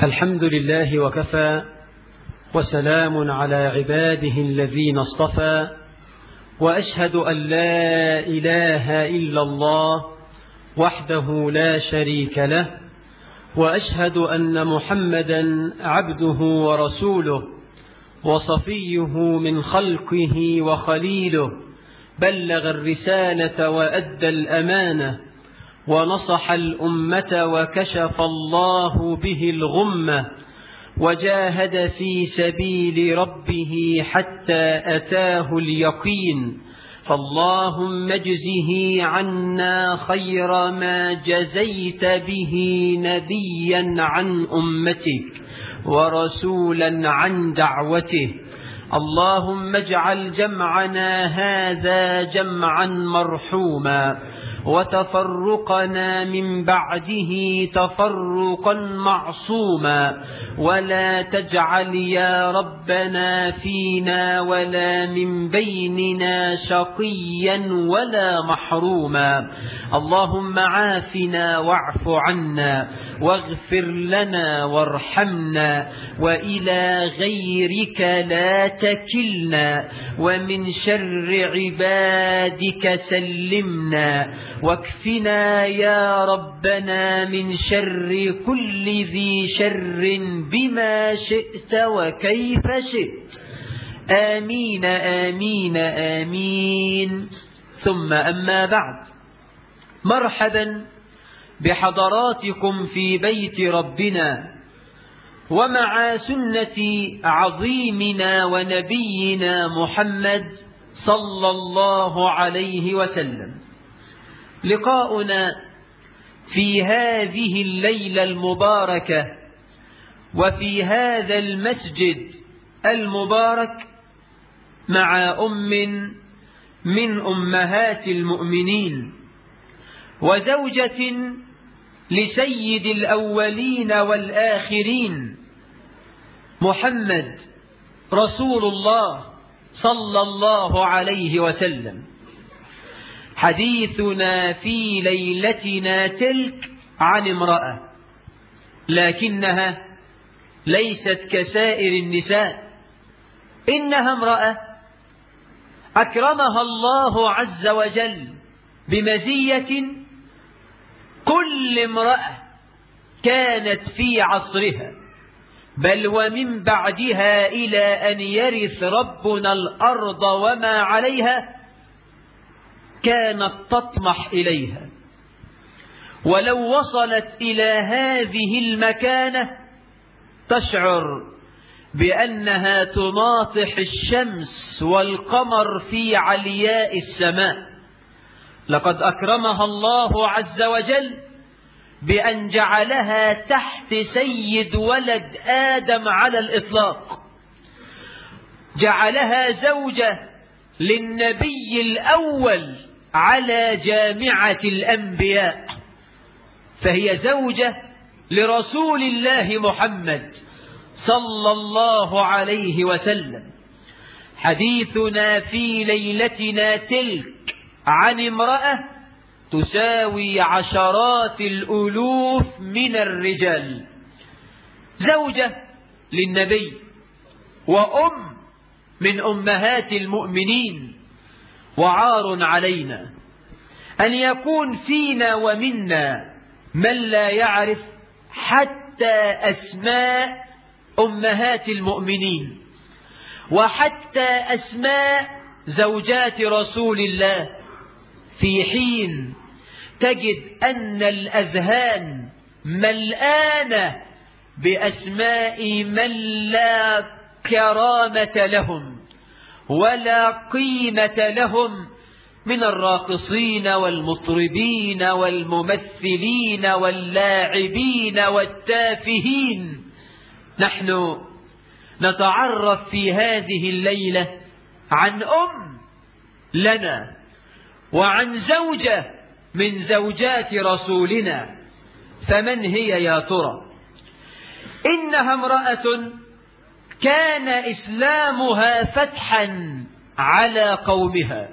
الحمد لله وكفى وسلام على عباده الذين اصطفى وأشهد أن لا إله إلا الله وحده لا شريك له وأشهد أن محمدا عبده ورسوله وصفيه من خلقه وخليله بلغ الرسالة وأدى الأمانة ونصح الأمة وكشف الله به الغمة وجاهد في سبيل ربه حتى أتاه اليقين فاللهم اجزه عنا خير ما جزيت به نبيا عن أمتك ورسولا عن دعوته اللهم اجعل جمعنا هذا جمعا مرحوما وتفرقنا من بعده تفرقا معصوما ولا تجعل يا ربنا فينا ولا من بيننا شقيا ولا محروما اللهم عافنا واعف عنا واغفر لنا وارحمنا وإلى غيرك لا تكلنا ومن شر عبادك سلمنا واكفنا يا ربنا من شر كل ذي شر بما شئت وكيف شئت آمين آمين آمين ثم أما بعد مرحبا بحضراتكم في بيت ربنا ومع سنة عظيمنا ونبينا محمد صلى الله عليه وسلم لقاؤنا في هذه الليلة المباركة وفي هذا المسجد المبارك مع أم من أمهات المؤمنين وزوجة لسيد الأولين والآخرين محمد رسول الله صلى الله عليه وسلم حديثنا في ليلتنا تلك عن امرأة لكنها ليست كسائر النساء إنها امرأة أكرمها الله عز وجل بمزية كل امرأة كانت في عصرها بل ومن بعدها إلى أن يرث ربنا الأرض وما عليها كانت تطمح إليها ولو وصلت إلى هذه المكانة تشعر بأنها تناطح الشمس والقمر في علياء السماء لقد أكرمها الله عز وجل بأن جعلها تحت سيد ولد آدم على الإطلاق جعلها زوجة للنبي الأول على جامعة الأنبياء فهي زوجة لرسول الله محمد صلى الله عليه وسلم حديثنا في ليلتنا تلك عن امرأة تساوي عشرات الألوف من الرجال زوجة للنبي وأم من أمهات المؤمنين وعار علينا أن يكون فينا ومنا من لا يعرف حتى أسماء أمهات المؤمنين وحتى أسماء زوجات رسول الله في حين تجد أن الأذهان ملآنة بأسماء من لا كرامة لهم ولا قيمة لهم من الراقصين والمطربين والممثلين واللاعبين والتافهين نحن نتعرف في هذه الليلة عن أم لنا وعن زوجة من زوجات رسولنا فمن هي يا ترى إنها امرأة كان إسلامها فتحا على قومها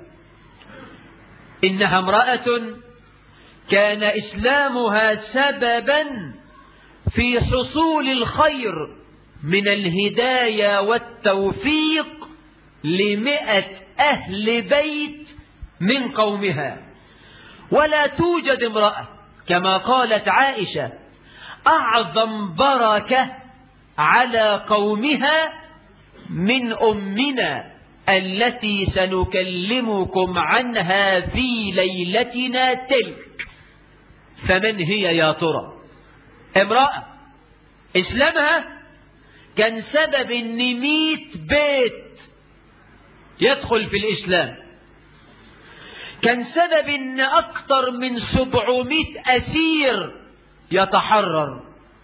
إنها امرأة كان إسلامها سببا في حصول الخير من الهداية والتوفيق لمئة أهل بيت من قومها ولا توجد امرأة كما قالت عائشة أعظم بركة على قومها من أمنا التي سنكلمكم عنها في ليلتنا تلك فمن هي يا ترى امرأة إسلامها كان سبب ان مئة بيت يدخل في الإسلام كان سبب ان أكثر من سبعمائة أسير يتحرر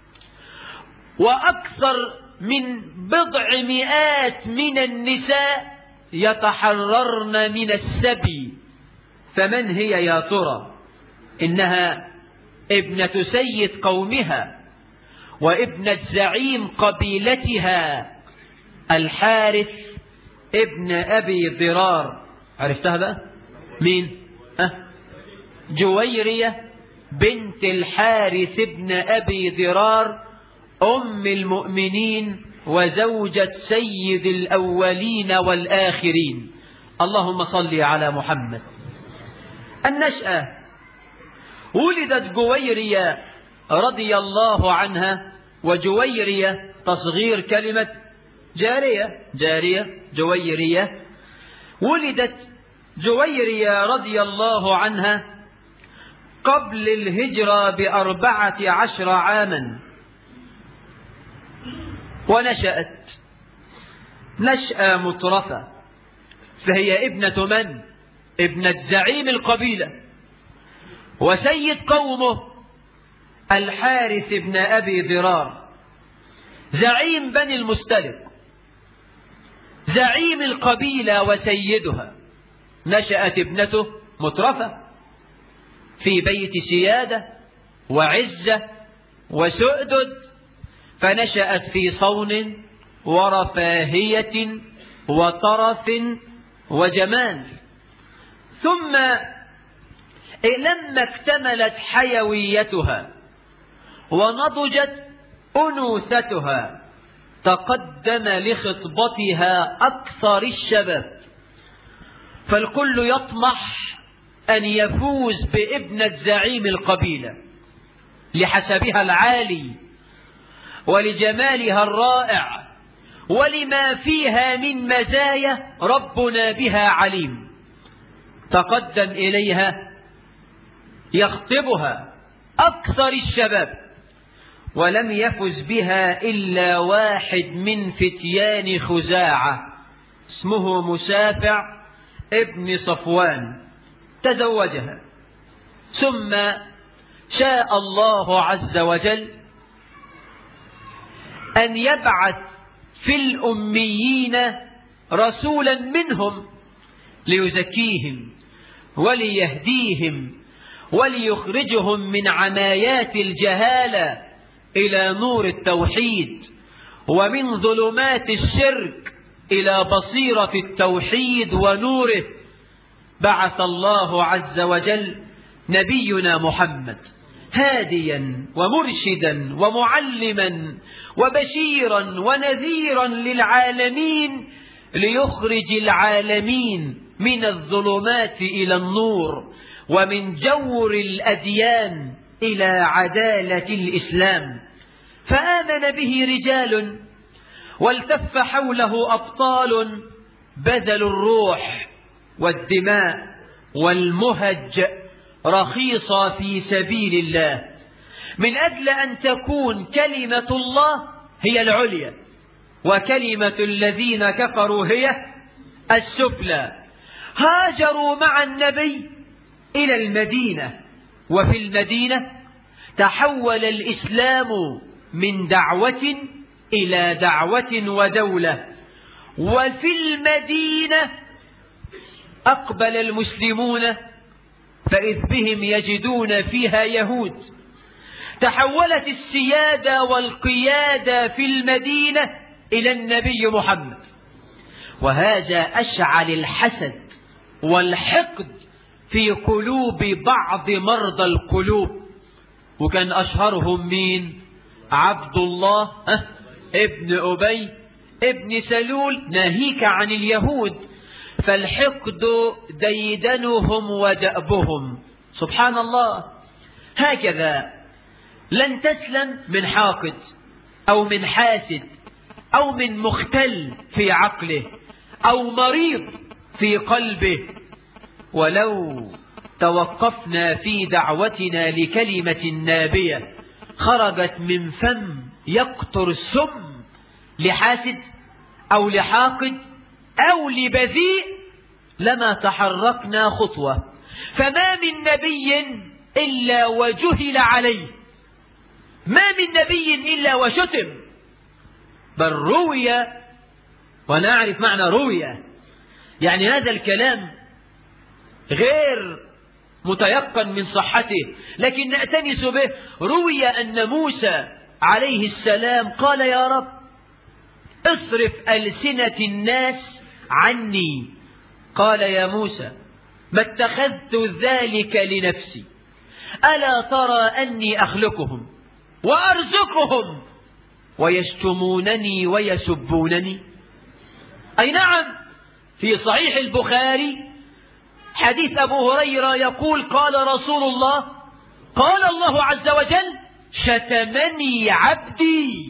وأكثر من بضع مئات من النساء يتحررن من السبي فمن هي يا ترى إنها ابنة سيد قومها وابنة زعيم قبيلتها الحارث ابن أبي ضرار عرفتها بقى مين أه؟ جويرية بنت الحارث ابن أبي ضرار أم المؤمنين وزوجة سيد الأولين والآخرين اللهم صل على محمد النشأة ولدت جويرية رضي الله عنها وجويرية تصغير كلمة جارية جارية جويرية ولدت جويرية رضي الله عنها قبل الهجرة بأربعة عشر عاما ونشأت نشأة مترفة فهي ابنة من؟ ابنة زعيم القبيلة وسيد قومه الحارث بن أبي ضرار زعيم بني المستلق زعيم القبيلة وسيدها نشأت ابنته مترفة في بيت سيادة وعزة وسؤدد فنشأت في صون ورفاهية وطرف وجمال ثم لما اكتملت حيويتها ونضجت أنوثتها تقدم لخطبتها أكثر الشباب فالكل يطمح أن يفوز بابنة زعيم القبيلة لحسبها العالي ولجمالها الرائع ولما فيها من مزايا ربنا بها عليم تقدم إليها يخطبها أكثر الشباب ولم يفز بها إلا واحد من فتيان خزاعة اسمه مسافع ابن صفوان تزوجها ثم شاء الله عز وجل أن يبعث في الأميين رسولا منهم ليزكيهم وليهديهم وليخرجهم من عمايات الجهالة إلى نور التوحيد ومن ظلمات الشرك إلى بصيرة التوحيد ونوره بعث الله عز وجل نبينا محمد هاديا ومرشدا ومعلما وبشيرا ونذيرا للعالمين ليخرج العالمين من الظلمات إلى النور ومن جور الأديان إلى عدالة الإسلام فآمن به رجال والتف حوله أبطال بذلوا الروح والدماء والمهج رخيصة في سبيل الله من أجل أن تكون كلمة الله هي العليا وكلمة الذين كفروا هي السفلى هاجروا مع النبي إلى المدينة وفي المدينة تحول الإسلام من دعوة إلى دعوة ودولة وفي المدينة أقبل المسلمون فإذ بهم يجدون فيها يهود تحولت السيادة والقيادة في المدينة إلى النبي محمد وهذا أشعل الحسد والحقد في قلوب بعض مرضى القلوب وكان أشهرهم مين عبد الله أه ابن أبي ابن سلول ناهيك عن اليهود فالحقد ديدنهم ودأبهم سبحان الله هكذا لن تسلم من حاقد أو من حاسد أو من مختل في عقله أو مريض في قلبه ولو توقفنا في دعوتنا لكلمة نابية خرجت من فم يقطر السم لحاسد أو لحاقد أو لبذيء لما تحركنا خطوة فما من نبي إلا وجهل عليه ما من نبي إلا وشتم بل روي ونعرف معنى روي يعني هذا الكلام غير متيقن من صحته لكن نأتنس به روي أن موسى عليه السلام قال يا رب اصرف ألسنة الناس عني قال يا موسى ما اتخذت ذلك لنفسي ألا ترى أني أخلقهم وأرزقهم ويشتمونني ويسبونني أي نعم في صحيح البخاري حديث أبو هريرة يقول قال رسول الله قال الله عز وجل شتمني عبدي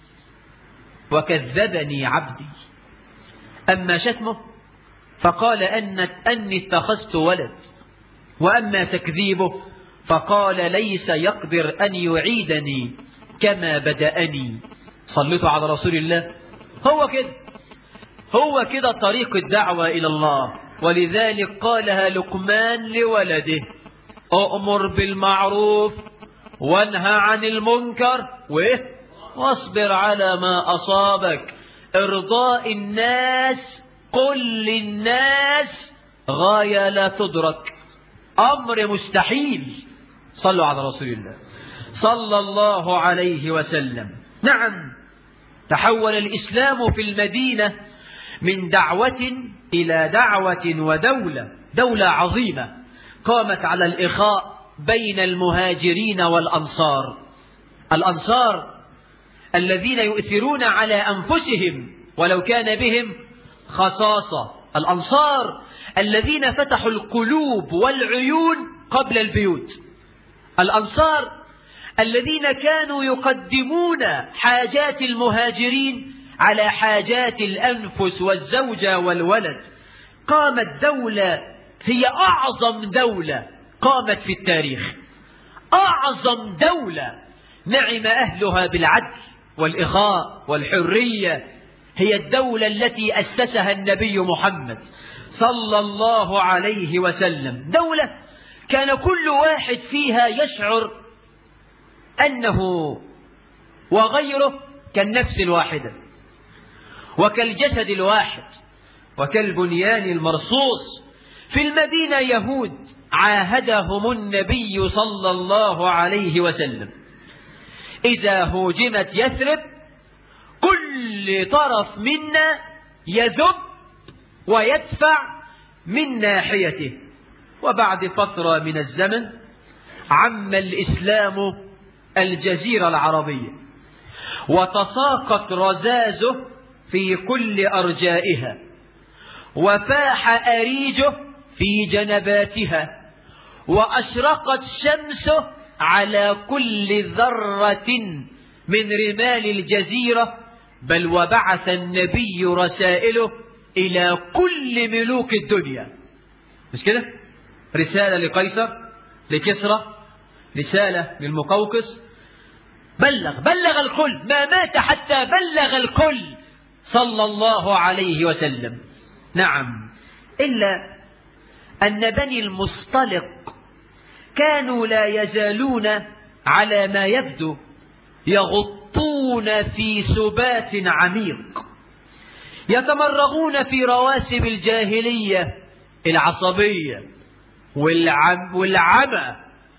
وكذبني عبدي أما شتمه فقال أن أني اتخذت ولد وأما تكذيبه فقال ليس يقدر أن يعيدني كما بدأني صليتوا على رسول الله هو كده هو كده طريق الدعوة إلى الله ولذلك قالها لقمان لولده أؤمر بالمعروف وانهى عن المنكر وإيه واصبر على ما أصابك إرضاء الناس قل للناس غاية لا تدرك أمر مستحيل صلوا على رسول الله صلى الله عليه وسلم نعم تحول الإسلام في المدينة من دعوة إلى دعوة ودولة دولة عظيمة قامت على الإخاء بين المهاجرين والأنصار الأنصار الذين يؤثرون على أنفسهم ولو كان بهم خصاصة الأنصار الذين فتحوا القلوب والعيون قبل البيوت الأنصار الذين كانوا يقدمون حاجات المهاجرين على حاجات الأنفس والزوجة والولد قامت دولة هي أعظم دولة قامت في التاريخ أعظم دولة نعم أهلها بالعدل والإخاء والحرية هي الدولة التي أسسها النبي محمد صلى الله عليه وسلم دولة كان كل واحد فيها يشعر أنه وغيره كالنفس الواحدة وكالجسد الواحد وكالبنيان المرصوص في المدينة يهود عاهدهم النبي صلى الله عليه وسلم إذا هوجمت يثرب كل طرف منا يذب ويدفع من ناحيته وبعد فترة من الزمن عم الإسلام الجزيرة العربية وتساقط رزازه في كل أرجائها وفاح أريجه في جنباتها وأشرقت شمسه على كل ذرة من رمال الجزيرة بل وبعث النبي رسائله إلى كل ملوك الدنيا مش كده رسالة لقيصر لكسرى رسالة للمقوقس بلغ بلغ الكل ما مات حتى بلغ الكل صلى الله عليه وسلم نعم إلا أن بني المصطلق كانوا لا يزالون على ما يبدو يغطون في سبات عميق يتمرغون في رواسب الجاهلية العصبية والعم والعمى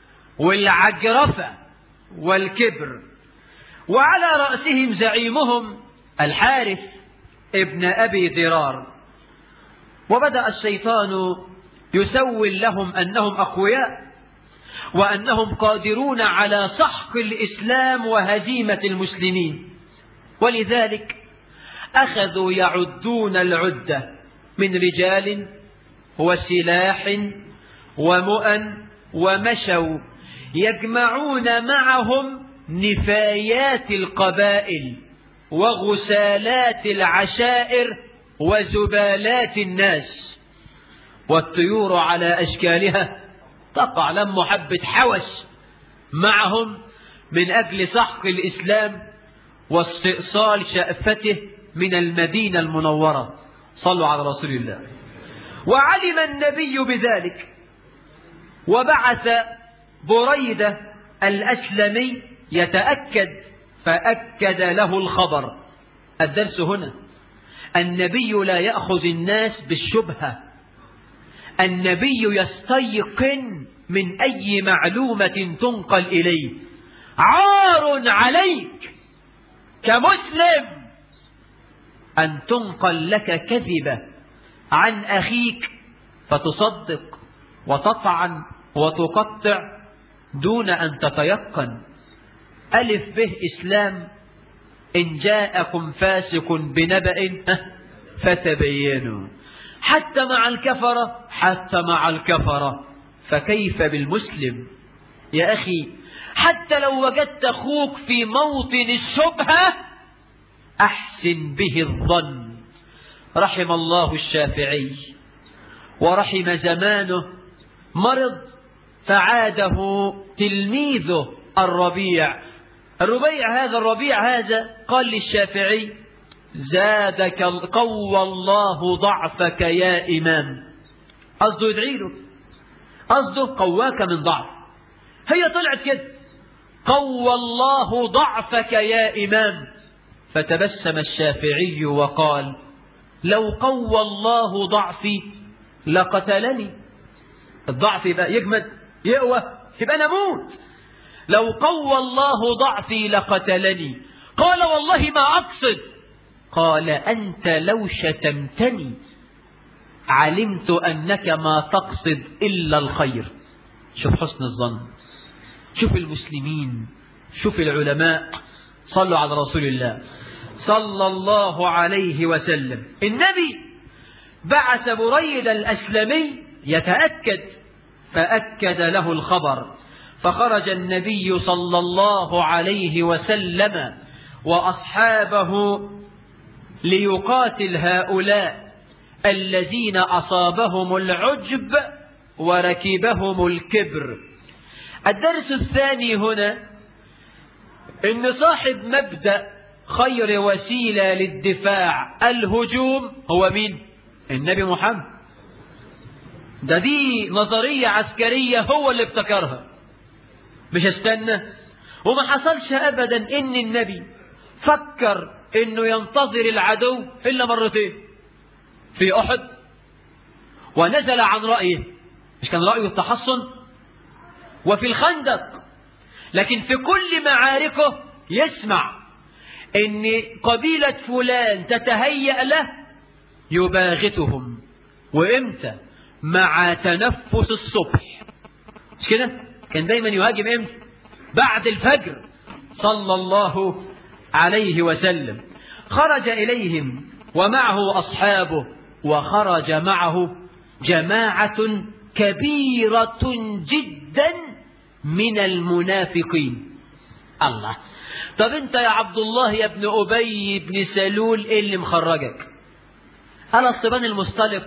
والعجرفة والكبر وعلى رأسهم زعيمهم الحارث ابن أبي ضرار وبدأ الشيطان يسول لهم أنهم أقوياء وأنهم قادرون على سحق الإسلام وهزيمة المسلمين ولذلك أخذوا يعدون العدة من رجال وسلاح ومؤن ومشوا يجمعون معهم نفايات القبائل وغسالات العشائر وزبالات الناس والطيور على أشكالها تقع لم حبة حوش معهم من أجل سحق الإسلام واستئصال شأفته من المدينة المنورة صلوا على رسول الله وعلم النبي بذلك وبعث بريدة الأسلمي يتأكد فأكد له الخبر الدرس هنا النبي لا يأخذ الناس بالشبهة النبي يستيقن من أي معلومة تنقل إليه عار عليك كمسلم أن تنقل لك كذبة عن أخيك فتصدق وتطعن وتقطع دون أن تتيقن ألف به إسلام إن جاءكم فاسق بنبأ فتبينوا حتى مع الكفرة حتى مع الكفرة فكيف بالمسلم يا أخي حتى لو وجدت أخوك في موطن الشبهة أحسن به الظن رحم الله الشافعي ورحم زمانه مرض فعاده تلميذه الربيع الربيع هذا الربيع هذا قال للشافعي زادك قوى الله ضعفك يا إمام قصده يدعي له قصده قواك من ضعف هي طلعت كده قوى الله ضعفك يا إمام فتبسم الشافعي وقال لو قوى الله ضعفي لقتلني الضعف يبقى يجمد يقوى يبقى نموت لو قوى الله ضعفي لقتلني قال والله ما أقصد قال أنت لو شتمتني علمت أنك ما تقصد إلا الخير شوف حسن الظن شوف المسلمين شوف العلماء صلوا على رسول الله صلى الله عليه وسلم النبي بعث بريد الأسلمي يتأكد فأكد له الخبر فخرج النبي صلى الله عليه وسلم وأصحابه ليقاتل هؤلاء الذين أصابهم العجب وركبهم الكبر الدرس الثاني هنا إن صاحب مبدأ خير وسيلة للدفاع الهجوم هو مين النبي محمد ده دي نظرية عسكرية هو اللي ابتكرها مش استنى وما حصلش أبدا إن النبي فكر إنه ينتظر العدو إلا مرتين في أحد ونزل عن رأيه مش كان رأيه التحصن وفي الخندق لكن في كل معاركه يسمع ان قبيلة فلان تتهيأ له يباغتهم وامتى مع تنفس الصبح مش كده كان دايما يهاجم امتى بعد الفجر صلى الله عليه وسلم خرج إليهم ومعه أصحابه وخرج معه جماعة كبيرة جدا من المنافقين الله طب انت يا عبد الله يا ابن أبي بن سلول ايه اللي مخرجك أنا الصبان المستلق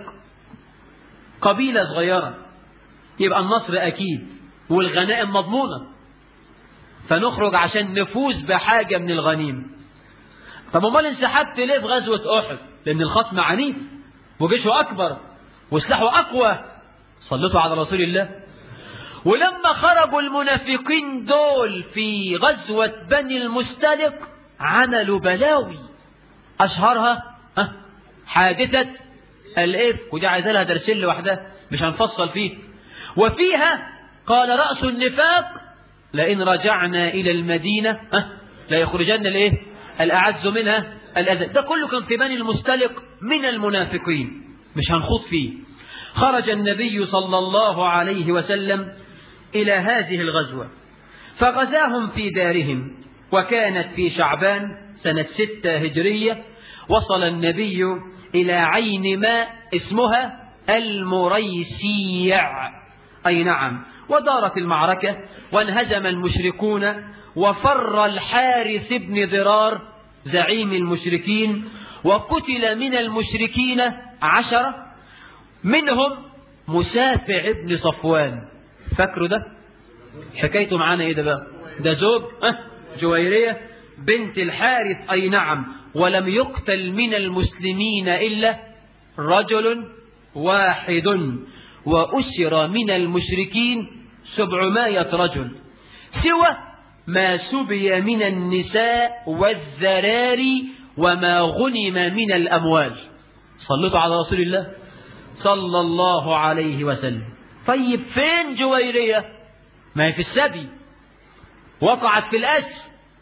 قبيلة صغيرة يبقى النصر أكيد والغنائم مضمونة فنخرج عشان نفوز بحاجة من الغنيم طب امال انسحبت ليه في غزوة أحد لأن الخصم عنيف وجيشه أكبر وسلاحه أقوى صلتوا على رسول الله ولما خرجوا المنافقين دول في غزوة بني المستلق عملوا بلاوي أشهرها حادثة الإفك ودي عايزة لها درسين لوحدها مش هنفصل فيه وفيها قال رأس النفاق لئن رجعنا إلى المدينة لا يخرجن الإيه الأعز منها الأذى ده كله كان في بني المستلق من المنافقين مش هنخوض فيه خرج النبي صلى الله عليه وسلم إلى هذه الغزوة فغزاهم في دارهم وكانت في شعبان سنة ستة هجرية وصل النبي إلى عين ماء اسمها المريسيع أي نعم ودارت المعركة وانهزم المشركون وفر الحارث بن ضرار زعيم المشركين وقتل من المشركين عشرة منهم مسافع بن صفوان فاكروا ده حكايته معانا ايه ده بقى ده زوج أه جويرية بنت الحارث أي نعم ولم يقتل من المسلمين إلا رجل واحد وأسر من المشركين سبعمائة رجل سوى ما سبي من النساء والذراري وما غنم من الأموال صلوا على رسول الله صلى الله عليه وسلم طيب فين جويرية ما هي في السبي وقعت في الأسر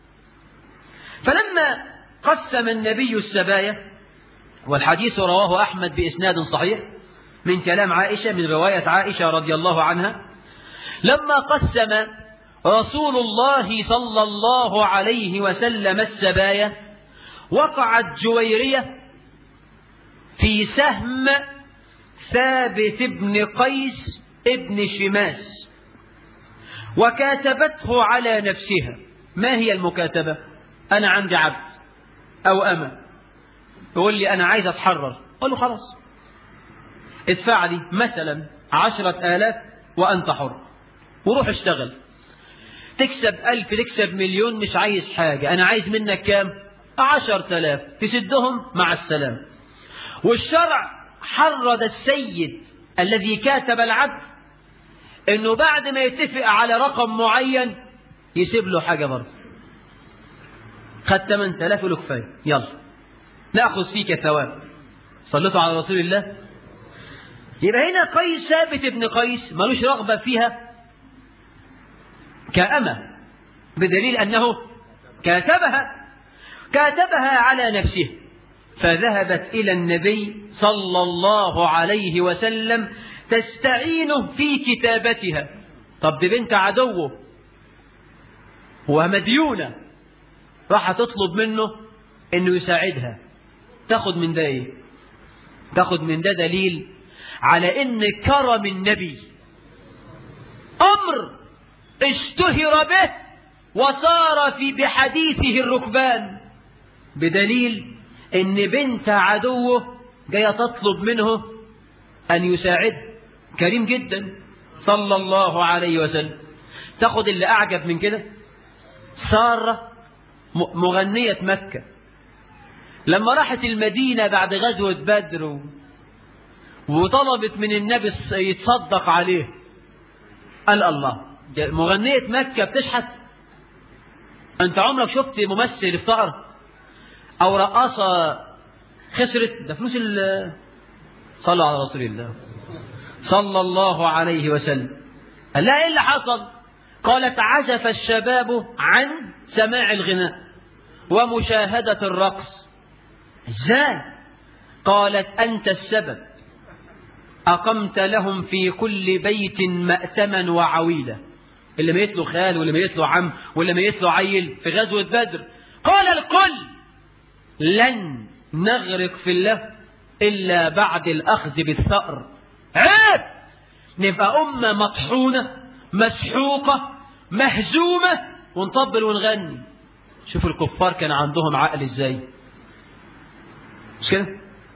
فلما قسم النبي السبايا والحديث رواه أحمد بإسناد صحيح من كلام عائشة من رواية عائشة رضي الله عنها لما قسم رسول الله صلى الله عليه وسلم السبايا وقعت جويرية في سهم ثابت بن قيس ابن شماس وكاتبته على نفسها ما هي المكاتبة أنا عندي عبد أو أما يقول لي أنا عايز أتحرر أقول له خلاص ادفع لي مثلا عشرة آلاف وأنت حر وروح اشتغل تكسب ألف تكسب مليون مش عايز حاجة أنا عايز منك كام عشر تلاف تسدهم مع السلام والشرع حرد السيد الذي كاتب العبد انه بعد ما يتفق على رقم معين يسيب له حاجة برضه خد 8000 يقول له كفايه يلا ناخذ فيك ثواب صليتوا على رسول الله يبقى هنا قيس ثابت ابن قيس ملوش رغبة فيها كأمة بدليل أنه كاتبها كاتبها على نفسه فذهبت إلى النبي صلى الله عليه وسلم تستعينه في كتابتها طب دي بنت عدوه ومديونة راح تطلب منه انه يساعدها تاخد من ده ايه تاخد من ده دليل على ان كرم النبي امر اشتهر به وصار في بحديثه الركبان بدليل ان بنت عدوه جايه تطلب منه ان يساعده كريم جدا صلى الله عليه وسلم تاخد اللي اعجب من كده ساره مغنيه مكه لما راحت المدينه بعد غزوه بدر وطلبت من النبي يتصدق عليه قال الله مغنيه مكه بتشحت انت عمرك شفت ممثل افتقر او رقاصه خسرت ده فلوس صلوا على رسول الله صلى الله عليه وسلم قال لا ايه اللي حصل قالت عزف الشباب عن سماع الغناء ومشاهدة الرقص ازاي قالت أنت السبب أقمت لهم في كل بيت مأتما وعويلة اللي ميت له خال واللي ميت له عم واللي ميت له عيل في غزوة بدر قال الكل لن نغرق في الله إلا بعد الأخذ بالثأر عيب نبقى أمة مطحونة مسحوقة مهزومة ونطبل ونغني شوفوا الكفار كان عندهم عقل ازاي مش كده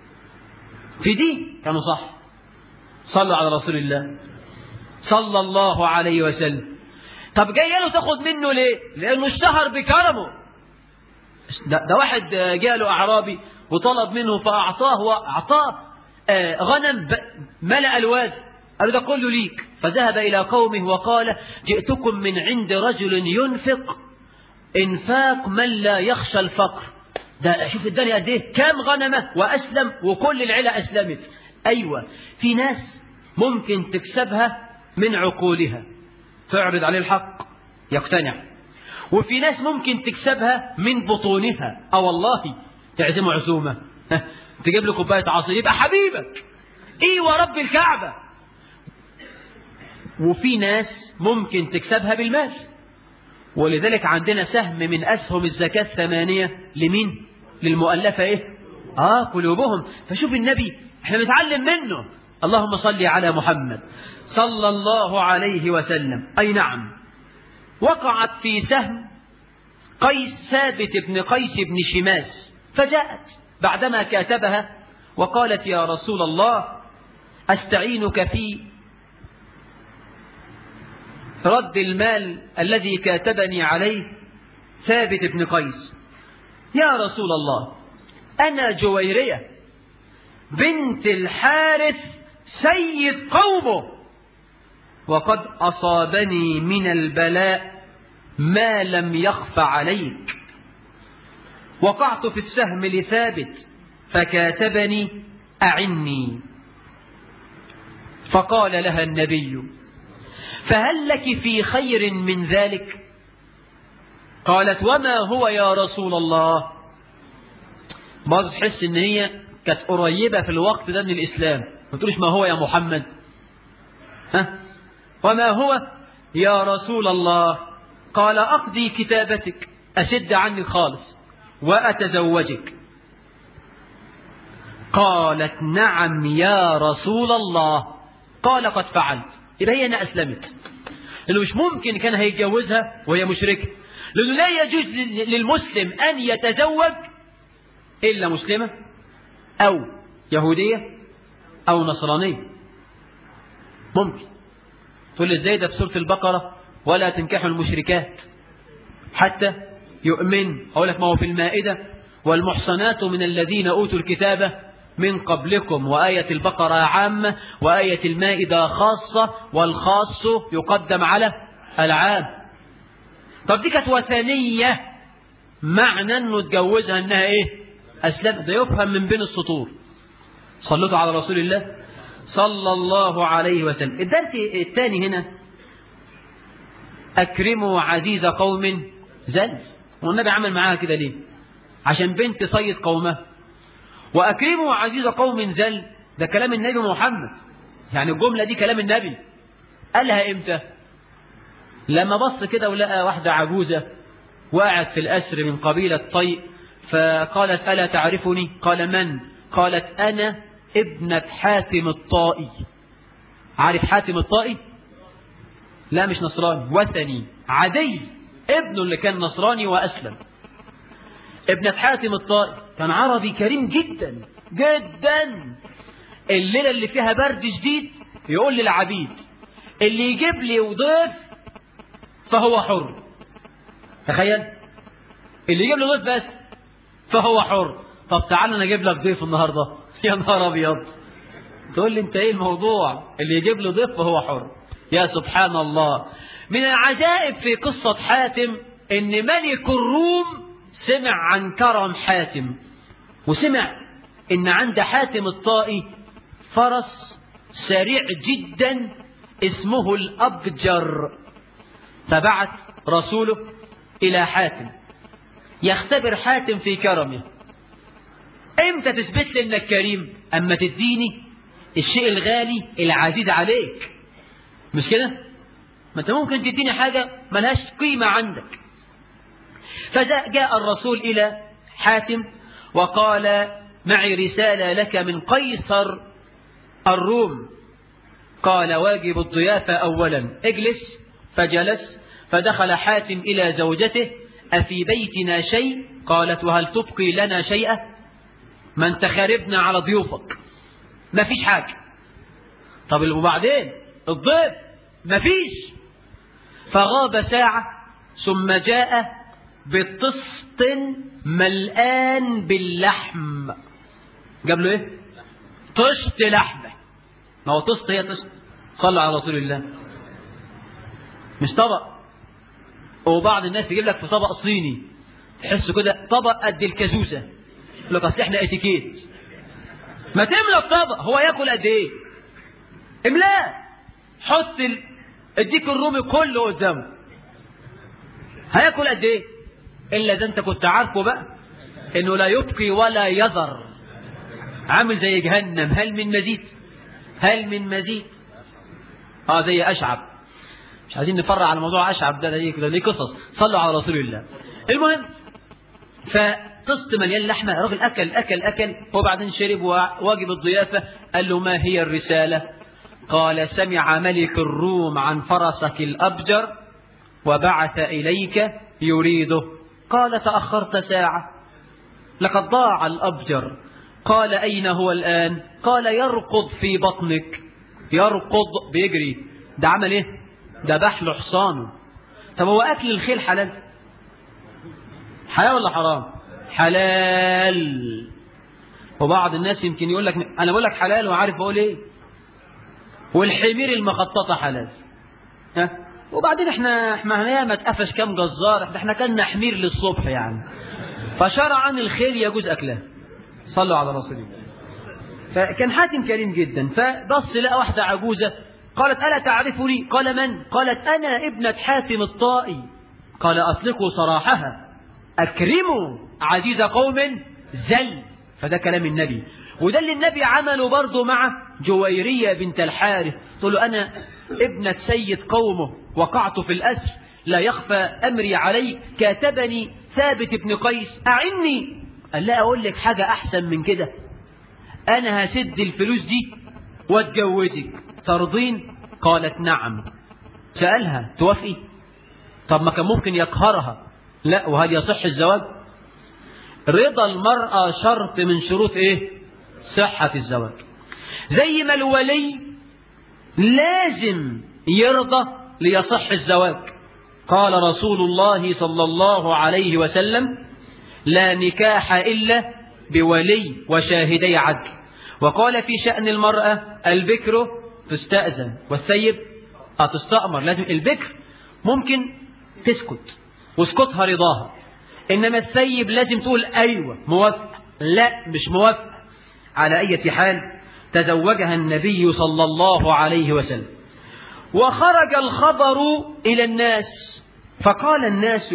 في دي كانوا صح صلوا على رسول الله صلى الله عليه وسلم طب جاي له تاخد منه ليه لانه اشتهر بكرمه ده, ده واحد جاله اعرابي وطلب منه فاعطاه واعطاه آه غنم ملأ الواد قال ده كله ليك فذهب إلى قومه وقال جئتكم من عند رجل ينفق إنفاق من لا يخشى الفقر ده شوف الدنيا قد ايه كام غنمة وأسلم وكل العيلة أسلمت أيوة في ناس ممكن تكسبها من عقولها تعرض عليه الحق يقتنع وفي ناس ممكن تكسبها من بطونها أو والله تعزمه عزومة تجيب له كوباية عصير يبقى حبيبك ايه ورب الكعبة وفي ناس ممكن تكسبها بالمال ولذلك عندنا سهم من أسهم الزكاة الثمانية لمين للمؤلفة إيه آه قلوبهم فشوف النبي احنا نتعلم منه اللهم صل على محمد صلى الله عليه وسلم أي نعم وقعت في سهم قيس ثابت بن قيس بن شماس فجاءت بعدما كاتبها وقالت يا رسول الله أستعينك في رد المال الذي كاتبني عليه ثابت بن قيس يا رسول الله أنا جويرية بنت الحارث سيد قومه وقد أصابني من البلاء ما لم يخف عليك وقعت في السهم لثابت فكاتبني أعني فقال لها النبي فهل لك في خير من ذلك قالت وما هو يا رسول الله برضه تحس ان هي كانت قريبة في الوقت ده من الإسلام ما تقولش ما هو يا محمد ها وما هو يا رسول الله قال أقضي كتابتك أشد عني خالص وأتزوجك قالت نعم يا رسول الله قال قد فعلت يبقى هي أنا أسلمت لأنه مش ممكن كان هيتجوزها وهي مشركة لأنه لا يجوز للمسلم أن يتزوج إلا مسلمة أو يهودية أو نصرانية ممكن تقول لي ازاي ده في سورة البقرة ولا تنكحوا المشركات حتى يؤمن أقول لك ما هو في المائدة والمحصنات من الذين أوتوا الكتاب من قبلكم وآية البقرة عامة وآية المائدة خاصة والخاص يقدم على العام طب دي كانت وثنية معنى انه اتجوزها انها ايه اسلم ده يفهم من بين السطور صلوا على رسول الله صلى الله عليه وسلم الدرس الثاني هنا أكرموا عزيز قوم زل والنبي عمل معاها كده ليه عشان بنت صيد قومه وأكرموا عزيز قوم زل ده كلام النبي محمد يعني الجملة دي كلام النبي قالها امتى لما بص كده ولقى واحدة عجوزة وقعت في الأسر من قبيلة طيء فقالت ألا تعرفني قال من قالت أنا ابنة حاتم الطائي عارف حاتم الطائي لا مش نصراني وثني عدي ابنه اللي كان نصراني وأسلم ابنة حاتم الطائي كان عربي كريم جدا جدا الليلة اللي فيها برد شديد يقول للعبيد اللي يجيب لي وضيف فهو حر تخيل اللي يجيب لي ضيف بس فهو حر طب تعال انا اجيب لك ضيف النهارده يا نهار ابيض تقول لي انت ايه الموضوع اللي يجيب له ضيف فهو حر يا سبحان الله من العجائب في قصة حاتم ان ملك الروم سمع عن كرم حاتم وسمع ان عند حاتم الطائي فرس سريع جدا اسمه الأبجر فبعت رسوله إلى حاتم يختبر حاتم في كرمه امتى تثبت لي انك كريم اما تديني الشيء الغالي العزيز عليك مش كده ما انت ممكن تديني حاجة ملهاش قيمة عندك فجاء الرسول إلى حاتم وقال معي رسالة لك من قيصر الروم قال واجب الضيافة أولا اجلس فجلس فدخل حاتم إلى زوجته أفي بيتنا شيء قالت وهل تبقي لنا شيئا ما انت خاربنا على ضيوفك ما فيش حاجة طب وبعدين الضيف ما فيش فغاب ساعة ثم جاء بطست ملآن باللحم جاب له ايه طشت لحمة ما هو طست هي طشت صلى على رسول الله مش طبق وبعض الناس يجيب لك في طبق صيني تحسه كده طبق قد الكازوزة يقول لك اصل احنا اتيكيت ما تملى الطبق هو ياكل قد ايه املاه حط ال... اديك الرومي كله قدامه هياكل قد ايه الا اذا انت كنت عارفه بقى انه لا يبقي ولا يذر عامل زي جهنم هل من مزيد هل من مزيد اه زي اشعب مش عايزين نفرع على موضوع أشعب ده ليه كده ليه قصص صلوا على رسول الله المهم فطست مليان لحمة الراجل أكل أكل أكل وبعدين شرب وواجب الضيافة قال له ما هي الرسالة قال سمع ملك الروم عن فرسك الأبجر وبعث إليك يريده قال تأخرت ساعة لقد ضاع الأبجر قال أين هو الآن قال يرقض في بطنك يرقض بيجري ده عمل ايه ده بحل حصانه طب هو أكل الخيل حلال حلال ولا حرام حلال وبعض الناس يمكن يقول لك أنا بقول لك حلال وعارف أقول إيه والحمير المخططة حلال ها وبعدين احنا احنا ما اتقفش كام جزار احنا احنا كنا حمير للصبح يعني فشرعا الخيل يجوز أكله صلوا على رسول الله فكان حاتم كريم جدا فبص لقى واحدة عجوزة قالت ألا تعرفني قال من قالت أنا ابنة حاتم الطائي قال أطلقوا سراحها أكرموا عزيز قوم زل فده كلام النبي وده اللي النبي عمله برضه مع جويرية بنت الحارث تقول له أنا ابنة سيد قومه وقعت في الأسر لا يخفى أمري عليك كاتبني ثابت بن قيس أعني قال لا أقول لك حاجة أحسن من كده أنا هسد الفلوس دي واتجوزك ترضين قالت نعم سألها توافقي طب ما كان ممكن يقهرها لا وهل يصح الزواج رضا المرأة شرط من شروط ايه صحة الزواج زي ما الولي لازم يرضى ليصح الزواج قال رسول الله صلى الله عليه وسلم لا نكاح إلا بولي وشاهدي عدل وقال في شأن المرأة البكر تستأذن والثيب تستأمر لازم البكر ممكن تسكت واسكتها رضاها إنما الثيب لازم تقول أيوة موافق لا مش موافق على أي حال تزوجها النبي صلى الله عليه وسلم وخرج الخبر إلى الناس فقال الناس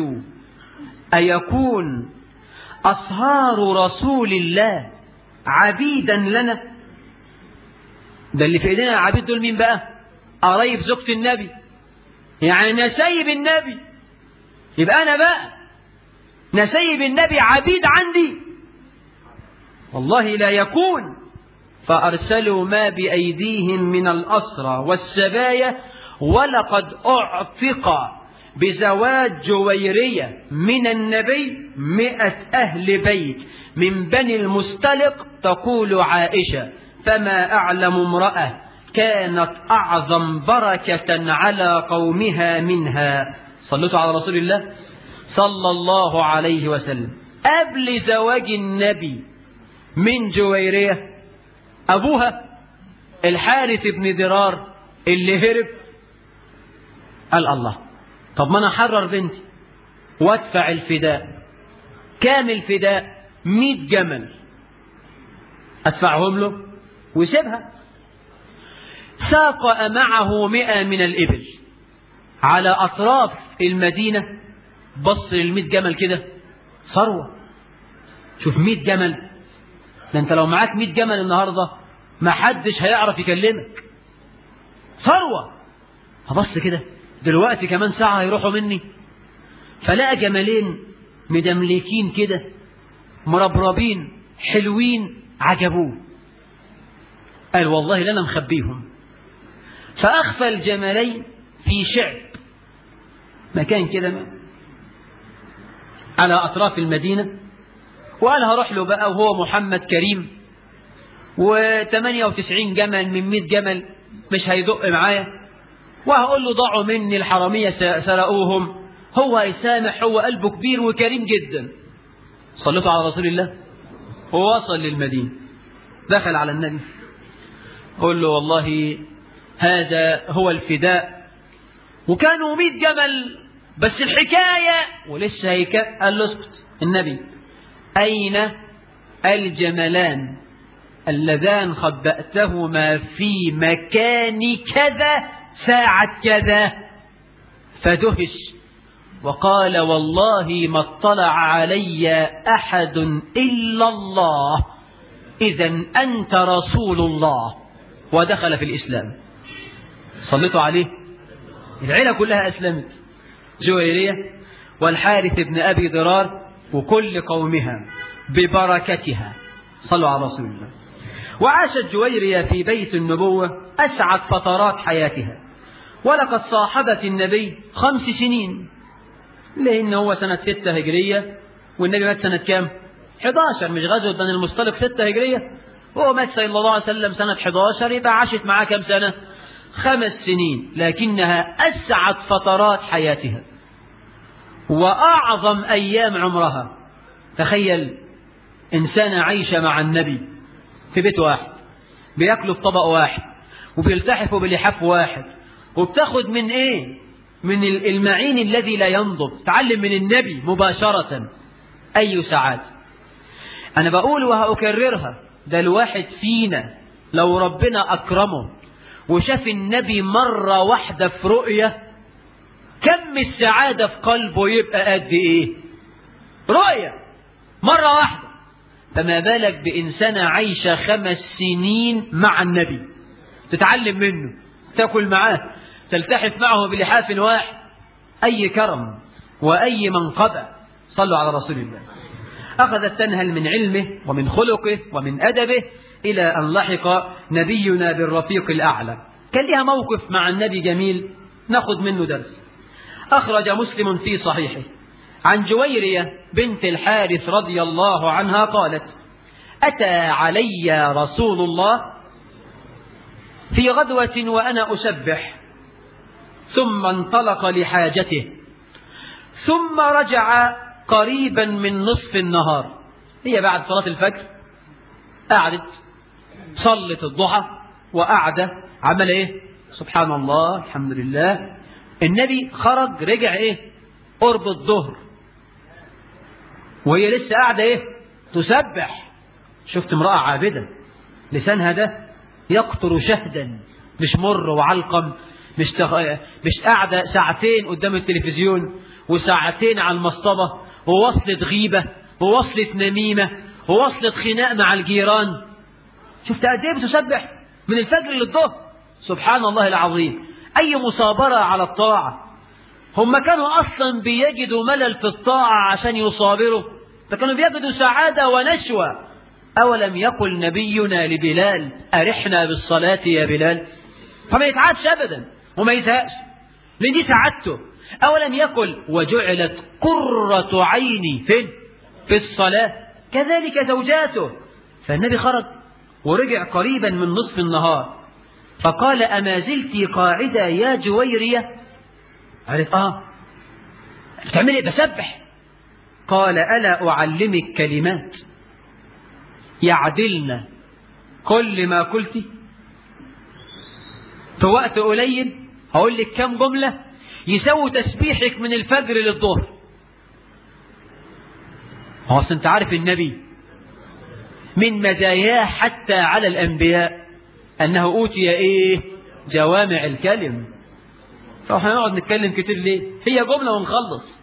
أيكون أصهار رسول الله عبيدا لنا ده اللي في ايدينا العبيد دول مين بقى قرايب زوجة النبي يعني نسيب النبي يبقى انا بقى نسيب النبي عبيد عندي والله لا يكون فأرسلوا ما بأيديهم من الأسرى والسبايا ولقد أعتق بزواج جويرية من النبي مئة أهل بيت من بني المستلق تقول عائشة فما أعلم امرأة كانت أعظم بركة على قومها منها صلوا على رسول الله صلى الله عليه وسلم قبل زواج النبي من جويرية أبوها الحارث بن درار اللي هرب قال الله طب ما أنا حرر بنتي وادفع الفداء كام الفداء مئة جمل أدفعهم له ويسيبها ساق معه مئة من الإبل على أطراف المدينة بص للمئة جمل كده ثروة شوف مئة جمل ده انت لو معاك مئة جمل النهاردة ما حدش هيعرف يكلمك ثروة فبص كده دلوقتي كمان ساعة هيروحوا مني فلقى جملين مدملكين كده مربربين حلوين عجبوه قال والله لنا مخبيهم فأخفى الجملين في شعب مكان كده على أطراف المدينة وقال هروح له بقى وهو محمد كريم و98 جمل من 100 جمل مش هيدق معايا وهقول له ضاعوا مني الحرامية سرقوهم هو هيسامح هو قلبه كبير وكريم جدا صليتوا على رسول الله ووصل للمدينة دخل على النبي قل له والله هذا هو الفداء وكانوا مئة جمل بس الحكاية ولسه هيك قال له اسكت النبي أين الجملان اللذان خبأتهما في مكان كذا ساعة كذا فدهش وقال والله ما اطلع علي أحد إلا الله إذا أنت رسول الله ودخل في الإسلام صليتوا عليه العيلة كلها أسلمت جويرية والحارث بن أبي ضرار وكل قومها ببركتها صلوا على رسول الله وعاشت جويرية في بيت النبوة أسعد فترات حياتها ولقد صاحبت النبي خمس سنين لأن هو سنة ستة هجرية والنبي مات سنة كام 11 مش غزوة بني المصطلق ستة هجرية وهو مات صلى الله عليه وسلم سنة 11 يبقى عاشت معاه كام سنة خمس سنين لكنها أسعد فترات حياتها وأعظم أيام عمرها تخيل إنسانة عايشة مع النبي في بيت واحد بياكلوا في طبق واحد وبيلتحفوا بلحاف واحد وبتاخد من ايه من المعين الذي لا ينضب تعلم من النبي مباشرة أي سعادة أنا بقول وهأكررها ده الواحد فينا لو ربنا أكرمه وشاف النبي مرة واحدة في رؤية كم السعادة في قلبه يبقى قد إيه رؤية مرة واحدة فما بالك بإنسانة عايشة خمس سنين مع النبي تتعلم منه تاكل معاه تلتحف معه بلحاف واحد أي كرم وأي منقبة صلوا على رسول الله أخذت تنهل من علمه ومن خلقه ومن أدبه إلى أن لحق نبينا بالرفيق الأعلى كان لها موقف مع النبي جميل ناخذ منه درس أخرج مسلم في صحيحه عن جويرية بنت الحارث رضي الله عنها قالت أتى علي رسول الله في غدوة وأنا أسبح ثم انطلق لحاجته ثم رجع قريبا من نصف النهار هي بعد صلاة الفجر قعدت صلت الضحى وقعدة عمل ايه سبحان الله الحمد لله النبي خرج رجع ايه قرب الظهر وهي لسه قاعدة ايه تسبح شفت امرأة عابدة لسانها ده يقطر شهدا مش مر وعلقم مش تغ... مش قاعدة ساعتين قدام التلفزيون وساعتين على المصطبة ووصلة غيبة ووصلة نميمة ووصلة خناق مع الجيران شفت قد ايه بتسبح من الفجر للظهر سبحان الله العظيم أي مصابرة على الطاعة هم كانوا أصلا بيجدوا ملل في الطاعة عشان يصابروا فكانوا بيجدوا سعادة ونشوة أولم يقل نبينا لبلال أرحنا بالصلاة يا بلال فما يتعبش أبدا وما يزهقش لأن دي سعادته أولم يقل وجعلت قرة عيني فين في الصلاة كذلك زوجاته فالنبي خرج ورجع قريبا من نصف النهار فقال أما زلت قاعدة يا جويرية قالت آه بتعمل إيه بسبح قال ألا أعلمك كلمات يعدلن كل ما قلت في وقت قليل هقول لك كم جملة يسوي تسبيحك من الفجر للظهر هو أصل أنت عارف النبي من مزاياه حتى على الأنبياء أنه أوتي إيه جوامع الكلم فاحنا نقعد نتكلم كتير ليه هي جملة ونخلص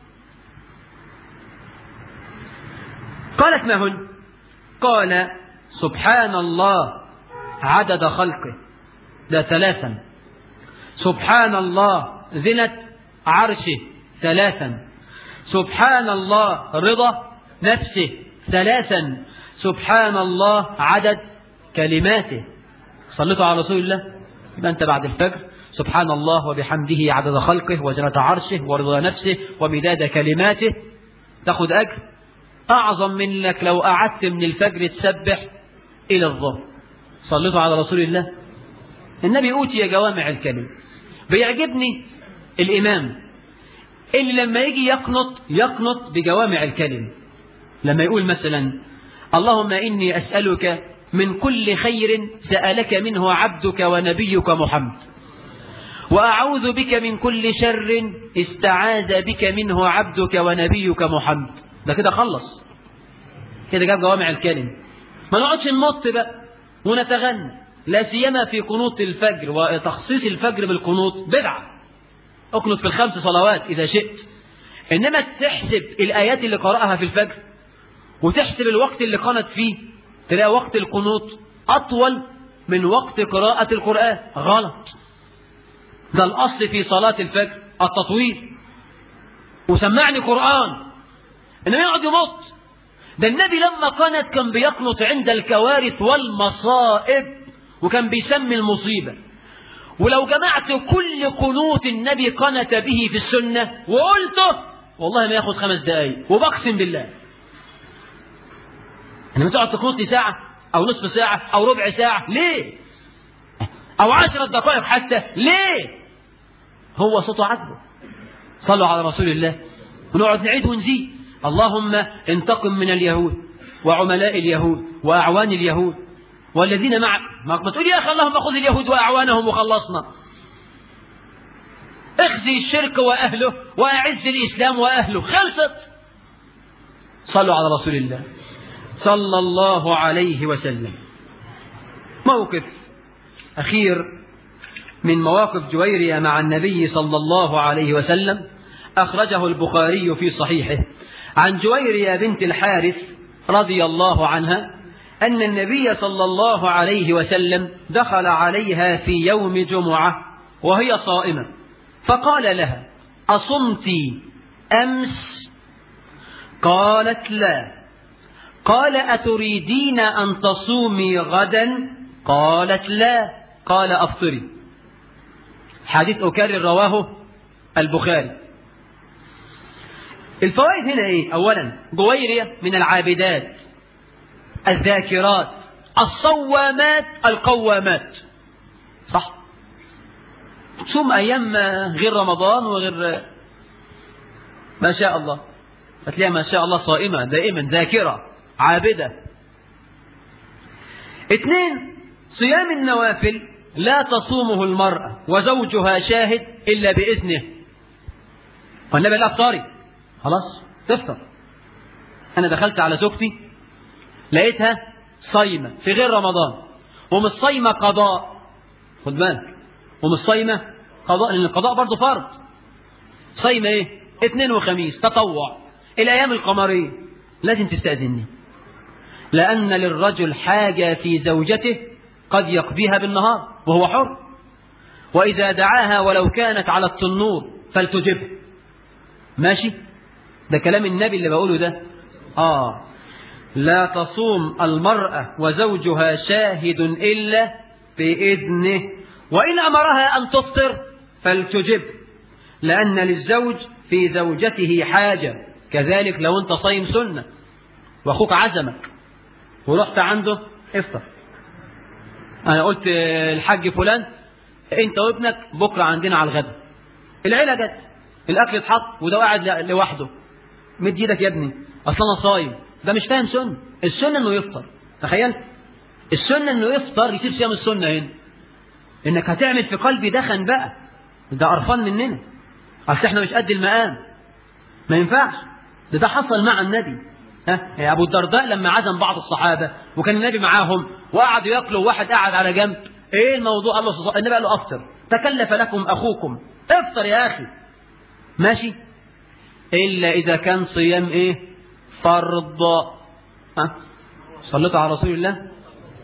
قالت ما هن قال سبحان الله عدد خلقه ده ثلاثا سبحان الله زنة عرشه ثلاثا سبحان الله رضا نفسه ثلاثا سبحان الله عدد كلماته صليتوا على رسول الله يبقى أنت بعد الفجر سبحان الله وبحمده عدد خلقه وزنة عرشه ورضا نفسه ومداد كلماته تاخد أجر أعظم منك لو قعدت من الفجر تسبح إلى الظهر صليتوا على رسول الله النبي أوتي جوامع الكلم بيعجبني الإمام اللي لما يجي يقنط يقنط بجوامع الكلم لما يقول مثلا اللهم إني أسألك من كل خير سألك منه عبدك ونبيك محمد وأعوذ بك من كل شر استعاذ بك منه عبدك ونبيك محمد ده كده خلص كده جاب جوامع الكلم ما نقعدش نمط بقى ونتغنى لا سيما في قنوط الفجر وتخصيص الفجر بالقنوط بدعة اقنط في الخمس صلوات إذا شئت إنما تحسب الآيات اللي قرأها في الفجر وتحسب الوقت اللي قنت فيه تلاقي وقت القنوط أطول من وقت قراءة القرآن غلط ده الأصل في صلاة الفجر التطويل وسمعني قرآن إنما يقعد يمط ده النبي لما قنت كان بيقنط عند الكوارث والمصائب وكان بيسمي المصيبة ولو جمعت كل قنوت النبي قنت به في السنة وقلته والله ما ياخد خمس دقايق وبقسم بالله انما تقعد تقنط لي ساعة او نصف ساعة او ربع ساعة ليه او عشرة دقائق حتى ليه هو صوته عجبه صلوا على رسول الله ونقعد نعيد ونزيد اللهم انتقم من اليهود وعملاء اليهود وأعوان اليهود والذين مع ما تقول يا أخي اللهم خذ اليهود وأعوانهم وخلصنا اخزي الشرك وأهله وأعز الإسلام وأهله خلصت صلوا على رسول الله صلى الله عليه وسلم موقف أخير من مواقف جويرية مع النبي صلى الله عليه وسلم أخرجه البخاري في صحيحه عن جويرية بنت الحارث رضي الله عنها أن النبي صلى الله عليه وسلم دخل عليها في يوم جمعة وهي صائمة فقال لها أصمت أمس قالت لا قال أتريدين أن تصومي غدا قالت لا قال أفطري حديث أكرر رواه البخاري الفوائد هنا ايه اولا جويرية من العابدات الذاكرات الصوامات القوامات صح تصوم ايام غير رمضان وغير ما شاء الله هتلاقيها ما شاء الله صائمة دائما ذاكرة عابدة اثنين صيام النوافل لا تصومه المرأة وزوجها شاهد إلا بإذنه والنبي لا افطاري خلاص تفطر أنا دخلت على زوجتي لقيتها صايمة في غير رمضان ومش صايمة قضاء خد بالك ومش صايمة قضاء لأن القضاء برضه فرض صايمة إيه؟ اثنين وخميس تطوع الأيام القمرية لازم تستأذني لأن للرجل حاجة في زوجته قد يقضيها بالنهار وهو حر وإذا دعاها ولو كانت على التنور فلتجبه ماشي ده كلام النبي اللي بقوله ده آه لا تصوم المرأة وزوجها شاهد إلا بإذنه وإن أمرها أن تفطر فلتجب لأن للزوج في زوجته حاجة كذلك لو أنت صايم سنة وأخوك عزمك ورحت عنده افطر أنا قلت الحاج فلان أنت وابنك بكرة عندنا على الغدا العيلة جت الأكل اتحط وده قاعد لوحده مد ايدك يا ابني اصل انا صايم ده مش فاهم سنه السنه انه يفطر تخيل السنه انه يفطر يسيب صيام السنه هنا انك هتعمل في قلبي دخن بقى ده قرفان مننا اصل احنا مش قد المقام ما ينفعش ده ده حصل مع النبي ها يا ابو الدرداء لما عزم بعض الصحابه وكان النبي معاهم وقعدوا ياكلوا وواحد قاعد على جنب ايه الموضوع الله النبي قال له افطر تكلف لكم اخوكم افطر يا اخي ماشي إلا إذا كان صيام إيه فرض ها صليتوا على رسول الله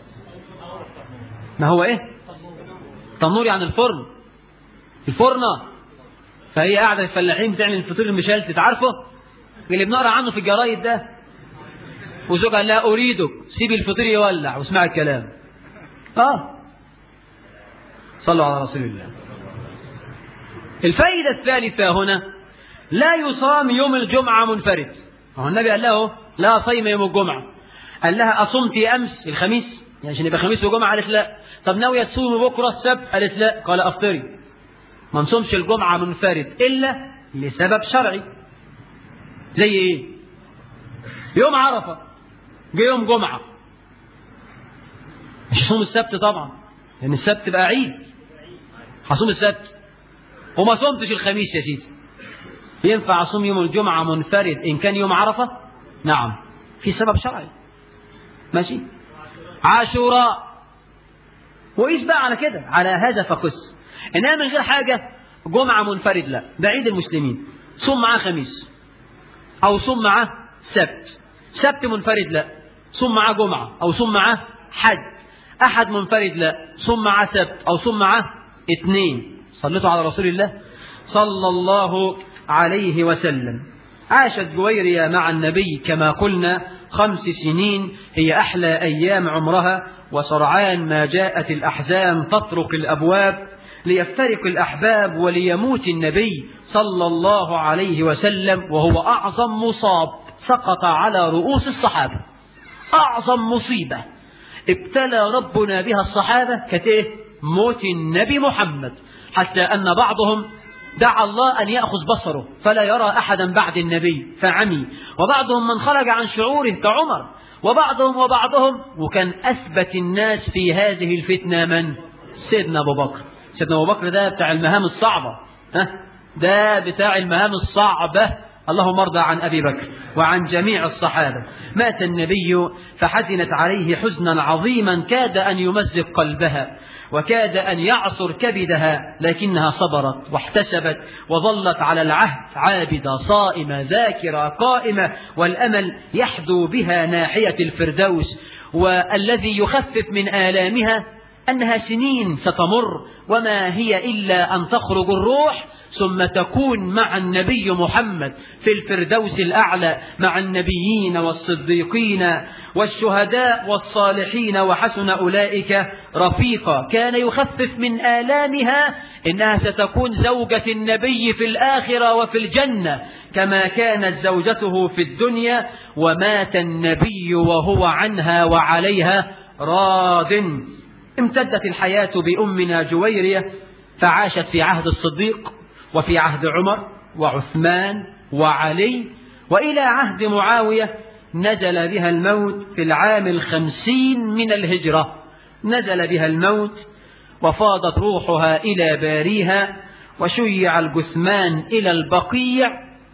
ما هو إيه تنور عن الفرن الفرنة فهي قاعدة الفلاحين بتعمل الفطير المشلتت عارفه اللي بنقرا عنه في الجرايد ده وزوجها لا أريدك سيب الفطير يولع واسمع الكلام آه صلوا على رسول الله الفائدة الثالثة هنا لا يصام يوم الجمعة منفرد هو النبي قال له لا صيم يوم الجمعة قال لها أصمت أمس الخميس يعني عشان يبقى خميس وجمعة قالت لا طب ناوية تصوم بكرة السبت قالت لا قال أفطري ما نصومش الجمعة منفرد إلا لسبب شرعي زي إيه يوم عرفة جه يوم جمعة مش هصوم السبت طبعا لأن السبت بقى عيد هصوم السبت وما صمتش الخميس يا سيدي ينفع أصوم يوم الجمعة منفرد إن كان يوم عرفة نعم في سبب شرعي ماشي عاشوراء وقيس بقى على كده على هذا فقس إنها من غير حاجة جمعة منفرد لا ده عيد المسلمين صوم معاه خميس أو صوم معاه سبت سبت منفرد لا صوم معاه جمعة أو صوم معاه حج أحد منفرد لا صوم معاه سبت أو صوم معاه اثنين صلتوا على رسول الله صلى الله عليه وسلم عاشت جويرية مع النبي كما قلنا خمس سنين هي أحلى أيام عمرها وسرعان ما جاءت الأحزان تطرق الأبواب ليفترق الأحباب وليموت النبي صلى الله عليه وسلم وهو أعظم مصاب سقط على رؤوس الصحابة أعظم مصيبة ابتلى ربنا بها الصحابة كتيه موت النبي محمد حتى أن بعضهم دعا الله أن يأخذ بصره فلا يرى أحدا بعد النبي فعمي وبعضهم من خرج عن شعوره كعمر وبعضهم وبعضهم وكان أثبت الناس في هذه الفتنة من سيدنا أبو بكر سيدنا أبو بكر ده بتاع المهام الصعبة ها ده بتاع المهام الصعبة اللهم ارضى عن أبي بكر وعن جميع الصحابة مات النبي فحزنت عليه حزنا عظيما كاد أن يمزق قلبها وكاد أن يعصر كبدها لكنها صبرت واحتسبت وظلت على العهد عابدة صائمة ذاكرة قائمة والأمل يحدو بها ناحية الفردوس والذي يخفف من آلامها أنها سنين ستمر وما هي إلا أن تخرج الروح ثم تكون مع النبي محمد في الفردوس الأعلى مع النبيين والصديقين والشهداء والصالحين وحسن أولئك رفيقا كان يخفف من آلامها إنها ستكون زوجة النبي في الآخرة وفي الجنة كما كانت زوجته في الدنيا ومات النبي وهو عنها وعليها راض امتدت الحياة بأمنا جويرية فعاشت في عهد الصديق وفي عهد عمر وعثمان وعلي وإلى عهد معاوية نزل بها الموت في العام الخمسين من الهجرة نزل بها الموت وفاضت روحها إلى باريها وشيع الجثمان إلى البقيع